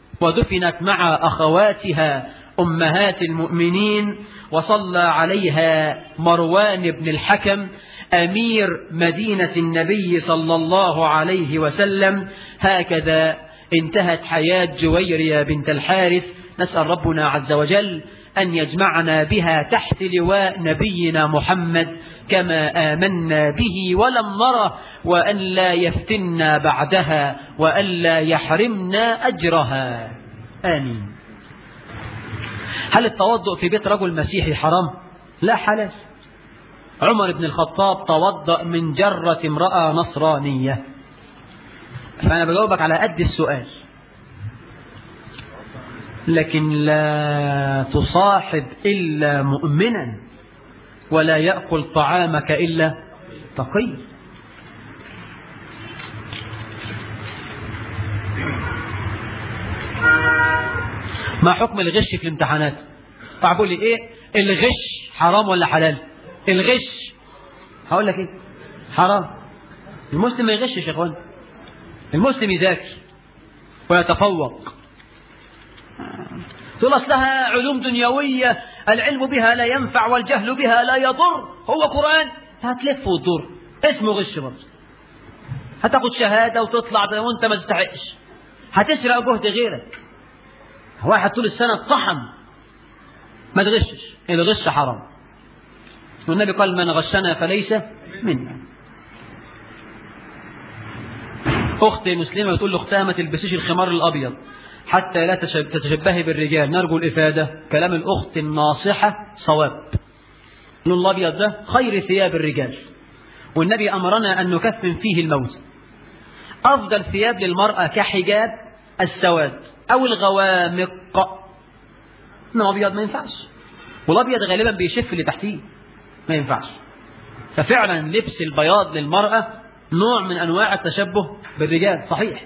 ودفنت مع أخواتها أمهات المؤمنين وصلى عليها مروان بن الحكم أمير مدينة النبي صلى الله عليه وسلم هكذا انتهت حياة جويرية بنت الحارث نسأل ربنا عز وجل أن يجمعنا بها تحت لواء نبينا محمد كما آمنا به ولم نره وأن لا يفتنا بعدها وأن لا يحرمنا أجرها آمين هل التوضؤ في بيت رجل مسيحي حرام لا حلال عمر بن الخطاب توضأ من جرة امرأة نصرانية فأنا بجاوبك على قد السؤال لكن لا تصاحب إلا مؤمنا ولا يأكل طعامك إلا تقي ما حكم الغش في الامتحانات تعبوا لي ايه الغش حرام ولا حلال الغش هقول لك ايه حرام المسلم ما يغشش يا اخوان المسلم يذاكر ويتفوق تقول اصلها علوم دنيويه العلم بها لا ينفع والجهل بها لا يضر هو قران هتلف وتدور اسمه غش برضه هتاخد شهاده وتطلع وانت ما تستحقش هتسرق جهد غيرك واحد طول السنه طحن ما تغشش الغش حرام والنبي قال من غشنا فليس منا أخت مسلمة بتقول لأختها ما تلبسيش الخمار الأبيض حتى لا تتشبهي بالرجال نرجو الإفادة كلام الأخت الناصحة صواب اللون الأبيض ده خير ثياب الرجال والنبي أمرنا أن نكفن فيه الموت أفضل ثياب للمرأة كحجاب السواد أو الغوامق إنما أبيض ما ينفعش والأبيض غالبا بيشف اللي تحتيه ما ينفعش ففعلا لبس البياض للمرأة نوع من أنواع التشبه بالرجال صحيح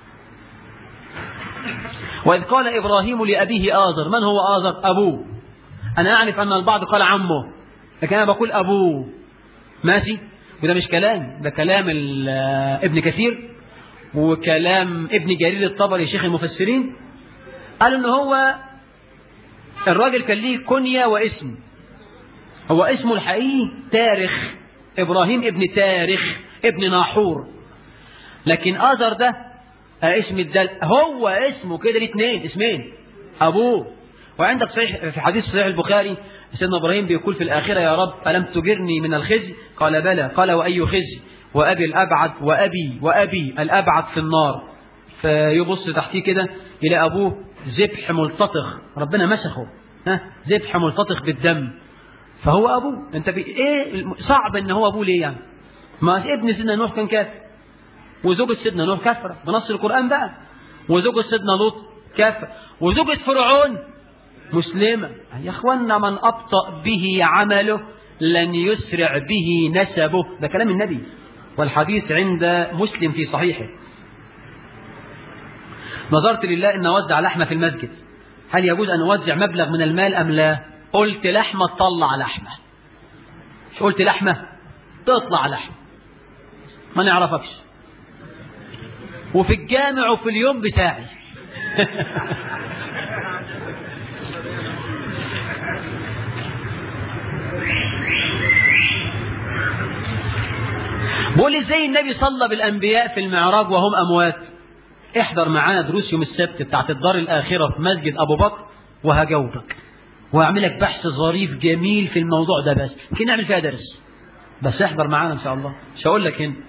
وإذ قال إبراهيم لأبيه آزر من هو آزر أبوه أنا أعرف أن البعض قال عمه لكن أنا بقول أبوه ماشي وده مش كلام ده كلام ابن كثير وكلام ابن جرير الطبري شيخ المفسرين قال ان هو الراجل كان ليه كنية واسم هو اسمه الحقيقي تارخ ابراهيم ابن تارخ ابن ناحور لكن آزر ده اسم الدل هو اسمه كده الاثنين اسمين ابوه وعندك صحيح في حديث صحيح البخاري سيدنا ابراهيم بيقول في الاخره يا رب الم تجرني من الخزي قال بلى قال واي خزي وأبي الأبعد وأبي وأبي الأبعد في النار فيبص تحتيه كده إلى أبوه ذبح ملتطخ ربنا مسخه ها ذبح ملتطخ بالدم فهو أبوه أنت بي... إيه صعب إن هو أبوه ليه يعني ما ابن سيدنا نوح كان كافر وزوجة سيدنا نوح كافرة بنص القرآن بقى وزوجة سيدنا لوط كافر وزوجة فرعون مسلمة يا اخوانا من أبطأ به عمله لن يسرع به نسبه ده كلام النبي والحديث عند مسلم في صحيحه نظرت لله أن أوزع لحمة في المسجد هل يجوز أن أوزع مبلغ من المال أم لا قلت لحمة تطلع لحمة مش قلت لحمة تطلع لحمة ما نعرفكش وفي الجامع وفي اليوم بتاعي بقول ازاي النبي صلى بالانبياء في المعراج وهم اموات احضر معانا دروس يوم السبت بتاعت الدار الاخره في مسجد ابو بكر وهجاوبك وهعمل لك بحث ظريف جميل في الموضوع ده بس يمكن نعمل فيها درس بس احضر معانا ان شاء الله مش هقول لك هنا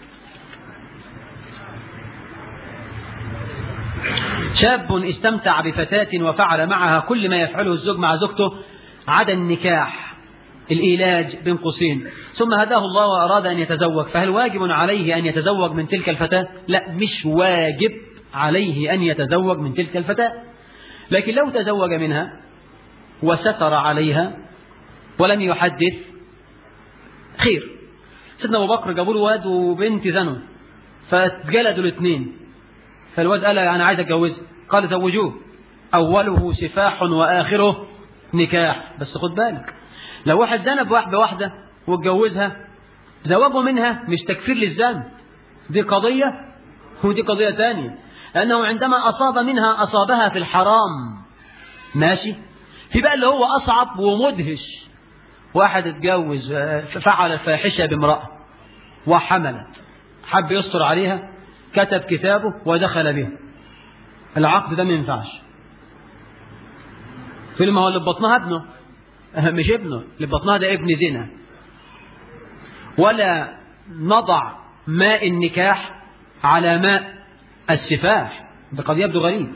شاب استمتع بفتاة وفعل معها كل ما يفعله الزوج مع زوجته عدا النكاح الإيلاج بين قوسين ثم هداه الله وأراد أن يتزوج فهل واجب عليه أن يتزوج من تلك الفتاة لا مش واجب عليه أن يتزوج من تلك الفتاة لكن لو تزوج منها وستر عليها ولم يحدث خير سيدنا أبو بكر جابوا له واد وبنت زنوا فاتجلدوا الاثنين فالواد قال أنا عايز أتجوزها قال زوجوه أوله سفاح وآخره نكاح بس خد بالك لو واحد زنى بواحدة واحدة واتجوزها زواجه منها مش تكفير للزن دي قضية ودي قضية تانية لأنه عندما أصاب منها أصابها في الحرام ماشي في بقى اللي هو أصعب ومدهش واحد اتجوز فعل فاحشة بامرأة وحملت حب يستر عليها كتب كتابه ودخل به العقد ده ما ينفعش تقول ما هو اللي بطنها ابنه مش ابنه اللي بطنها ده ابن زنا ولا نضع ماء النكاح على ماء السفاح ده قد يبدو غريب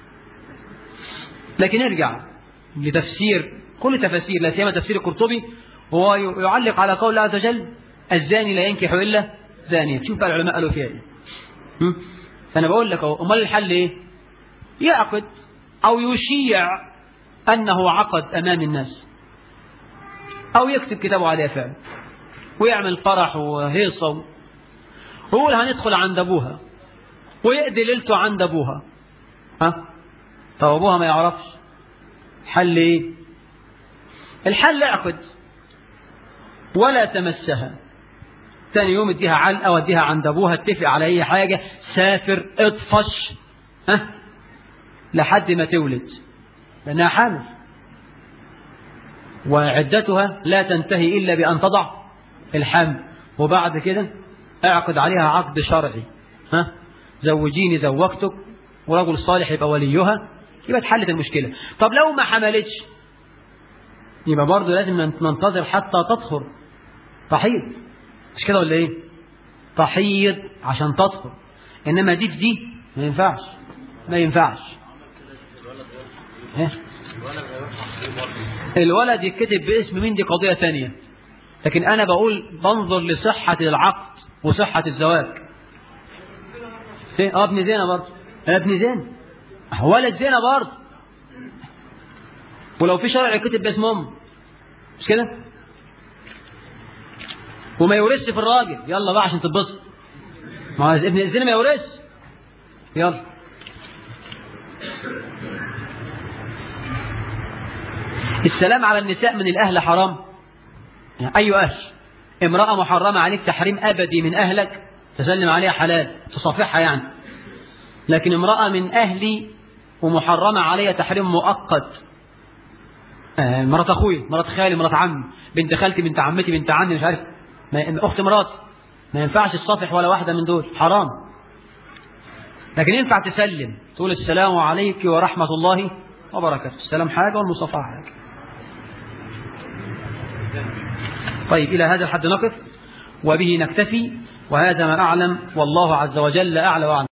لكن نرجع لتفسير كل تفاسير لا سيما تفسير القرطبي هو يعلق على قول الله عز وجل الزاني لا ينكح الا زانيه شوف بقى العلماء قالوا فيها ايه فانا بقول لك اهو امال الحل ايه يعقد او يشيع انه عقد امام الناس او يكتب كتابه عليها فعلا ويعمل فرح وهيصه ويقول هندخل عند ابوها ويقضي ليلته عند ابوها ها طب ابوها ما يعرفش حل ايه الحل اعقد ولا تمسها ثاني يوم اديها علقه واديها عند ابوها اتفق على اي حاجه سافر اطفش ها لحد ما تولد لانها حامل وعدتها لا تنتهي الا بان تضع الحمل وبعد كده اعقد عليها عقد شرعي ها زوجيني زوجتك ورجل صالح يبقى وليها يبقى اتحلت المشكله طب لو ما حملتش يبقى برضه لازم ننتظر حتى تطهر تحيض مش كده ولا ايه تحيض عشان تطهر انما دي في دي ما ينفعش ما ينفعش إيه؟ الولد يتكتب باسم مين دي قضية تانية لكن أنا بقول بنظر لصحة العقد وصحة الزواج ايه اه ابن زينة برضه ابن زينة ولد زينة برضه ولو في شرع يكتب باسم امه مش كده وما يورثش في الراجل يلا بقى عشان تتبسط ما هو ابن الزنا ما يورثش يلا السلام على النساء من الأهل حرام يعني أي أهل امرأة محرمة عليك تحريم أبدي من أهلك تسلم عليها حلال تصافحها يعني لكن امرأة من أهلي ومحرمة عليها تحريم مؤقت آه مرات أخوي مرات خالي مرات عمي بنت خالتي بنت عمتي بنت عمي مش عارف أخت مراتي ما ينفعش تصافح ولا واحدة من دول حرام لكن ينفع تسلم تقول السلام عليك ورحمة الله وبركاته السلام حاجة والمصافحة حاجة طيب إلى هذا الحد نقف وبه نكتفي وهذا ما أعلم والله عز وجل أعلى وأعلم